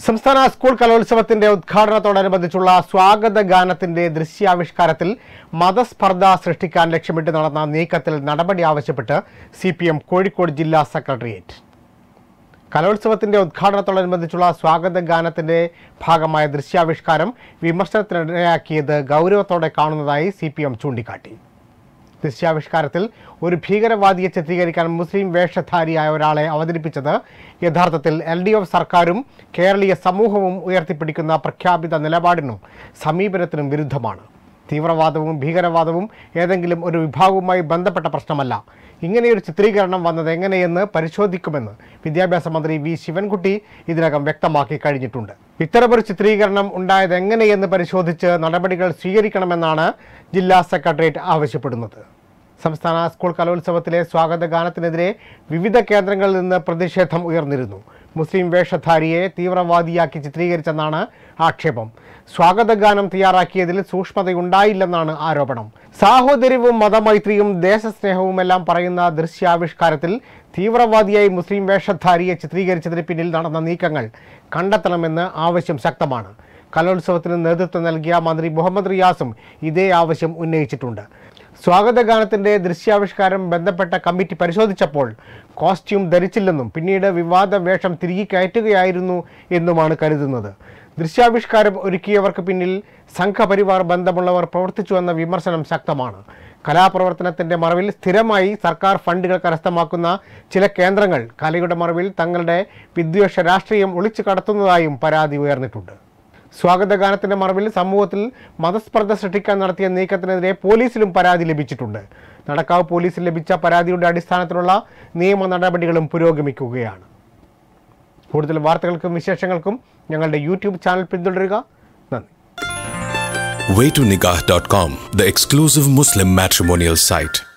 സംസ്ഥാന സ്കൂൾ കലോത്സവത്തിന്റെ ഉദ്ഘാടനത്തോടനുബന്ധിച്ചുള്ള സ്വാഗത ഗാനത്തിന്റെ ദൃശ്യാവിഷ്കാരത്തിൽ മതസ്പർദ്ധ സൃഷ്ടിക്കാൻ ലക്ഷ്യമിട്ട് നടന്ന നീക്കത്തിൽ നടപടി ആവശ്യപ്പെട്ട് സി പി എം കോഴിക്കോട് ജില്ലാ സെക്രട്ടേറിയറ്റ് കലോത്സവത്തിന്റെ ഉദ്ഘാടനത്തോടനുബന്ധിച്ചുള്ള സ്വാഗത ഗാനത്തിന്റെ ഭാഗമായ ദൃശ്യാവിഷ്കാരം വിമർശനത്തിനിടയാക്കിയത് ഗൗരവത്തോടെ കാണുന്നതായി സി പി എം ചൂണ്ടിക്കാട്ടി ദൃശ്യാവിഷ്കാരത്തിൽ ഒരു ഭീകരവാദിയെ ചിത്രീകരിക്കാൻ മുസ്ലിം വേഷധാരിയായ ഒരാളെ അവതരിപ്പിച്ചത് യഥാർത്ഥത്തിൽ എൽ ഡി എഫ് സർക്കാരും കേരളീയ സമൂഹവും ഉയർത്തിപ്പിടിക്കുന്ന പ്രഖ്യാപിത നിലപാടിനും സമീപനത്തിനും വിരുദ്ധമാണ് തീവ്രവാദവും ഭീകരവാദവും ഏതെങ്കിലും ഒരു വിഭാഗവുമായി ബന്ധപ്പെട്ട പ്രശ്നമല്ല ഇങ്ങനെയൊരു ചിത്രീകരണം വന്നത് എങ്ങനെയെന്ന് പരിശോധിക്കുമെന്ന് വിദ്യാഭ്യാസ മന്ത്രി വി ശിവൻകുട്ടി ഇതിനകം വ്യക്തമാക്കി കഴിഞ്ഞിട്ടുണ്ട് ഇത്തരമൊരു ചിത്രീകരണം ഉണ്ടായത് എങ്ങനെയെന്ന് പരിശോധിച്ച് നടപടികൾ സ്വീകരിക്കണമെന്നാണ് ജില്ലാ സെക്രട്ടേറിയറ്റ് ആവശ്യപ്പെടുന്നത് സംസ്ഥാന സ്കൂൾ കലോത്സവത്തിലെ സ്വാഗത ഗാനത്തിനെതിരെ വിവിധ കേന്ദ്രങ്ങളിൽ നിന്ന് പ്രതിഷേധം ഉയർന്നിരുന്നു മുസ്ലിം വേഷധാരിയെ തീവ്രവാദിയാക്കി ചിത്രീകരിച്ചെന്നാണ് ആക്ഷേപം സ്വാഗതഗാനം തയ്യാറാക്കിയതിൽ സൂക്ഷ്മതയുണ്ടായില്ലെന്നാണ് ആരോപണം സാഹോദര്യവും മതമൈത്രിയും ദേശസ്നേഹവുമെല്ലാം പറയുന്ന ദൃശ്യാവിഷ്കാരത്തിൽ തീവ്രവാദിയായി മുസ്ലിം വേഷധാരിയെ ചിത്രീകരിച്ചതിന് പിന്നിൽ നടന്ന നീക്കങ്ങൾ കണ്ടെത്തണമെന്ന് ആവശ്യം ശക്തമാണ് കലോത്സവത്തിന് നേതൃത്വം നൽകിയ മന്ത്രി മുഹമ്മദ് റിയാസും ഇതേ ആവശ്യം ഉന്നയിച്ചിട്ടുണ്ട് സ്വാഗതഗാനത്തിന്റെ ദൃശ്യാവിഷ്കാരം ബന്ധപ്പെട്ട കമ്മിറ്റി പരിശോധിച്ചപ്പോൾ കോസ്റ്റ്യൂം ധരിച്ചില്ലെന്നും പിന്നീട് വിവാദ വേഷം തിരികെ കയറ്റുകയായിരുന്നു എന്നുമാണ് കരുതുന്നത് ദൃശ്യാവിഷ്കാരം ഒരുക്കിയവർക്ക് പിന്നിൽ സംഘപരിവാർ ബന്ധമുള്ളവർ പ്രവർത്തിച്ചുവെന്ന വിമർശനം ശക്തമാണ് കലാപ്രവർത്തനത്തിന്റെ മറവിൽ സ്ഥിരമായി സർക്കാർ ഫണ്ടുകൾ കരസ്ഥമാക്കുന്ന ചില കേന്ദ്രങ്ങൾ കലയുടെ മറവിൽ തങ്ങളുടെ വിദ്വേഷ രാഷ്ട്രീയം ഒളിച്ചു കടത്തുന്നതായും പരാതി ഉയർന്നിട്ടുണ്ട് സ്വാഗതഗാനത്തിന്റെ മറവിൽ സമൂഹത്തിൽ മതസ്പർദ്ധ സൃഷ്ടിക്കാൻ നടത്തിയ നീക്കത്തിനെതിരെ പോലീസിലും പരാതി ലഭിച്ചിട്ടുണ്ട് നടക്കാവ് പോലീസിൽ ലഭിച്ച പരാതിയുടെ അടിസ്ഥാനത്തിലുള്ള നിയമ നടപടികളും പുരോഗമിക്കുകയാണ് കൂടുതൽ വാർത്തകൾക്കും വിശേഷങ്ങൾക്കും ഞങ്ങളുടെ യൂട്യൂബ് ചാനൽ പിന്തുടരുക നന്ദി waytonikah.com, the exclusive Muslim matrimonial site.